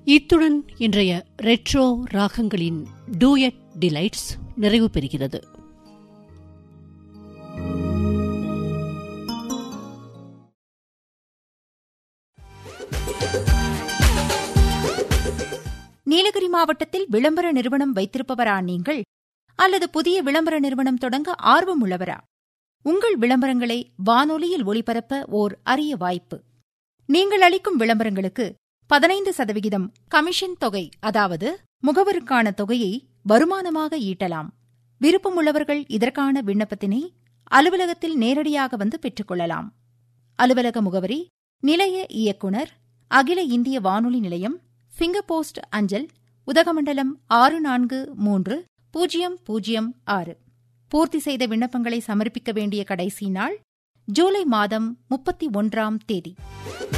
இத்துடன் இன்றைய retro ராகங்களின் duet delights நிறைவு பெறுகிறது நீலகிரி மாவட்டத்தில் விளம்பர நிறுவனம் வைத்திருப்பவரா நீங்கள் அல்லது புதிய விளம்பர நிறுவனம் தொடங்க ஆர்வம் உள்ளவரா உங்கள் விளம்பரங்களை வானொலியில் ஒளிபரப்ப ஓர் அரிய வாய்ப்பு நீங்கள் அளிக்கும் விளம்பரங்களுக்கு பதினைந்து சதவிகிதம் கமிஷன் தொகை அதாவது முகவருக்கான தொகையை வருமானமாக ஈட்டலாம் விருப்பமுள்ளவர்கள் இதற்கான விண்ணப்பத்தினை அலுவலகத்தில் நேரடியாக வந்து பெற்றுக்கொள்ளலாம் அலுவலக முகவரி நிலைய இயக்குனர் அகில இந்திய வானொலி நிலையம் ஃபிங்கர் போஸ்ட் அஞ்சல் உதகமண்டலம் ஆறு நான்கு மூன்று பூஜ்ஜியம் பூஜ்ஜியம் ஆறு பூர்த்தி செய்த விண்ணப்பங்களை சமர்ப்பிக்க வேண்டிய கடைசி நாள் ஜூலை மாதம் முப்பத்தி ஒன்றாம் தேதி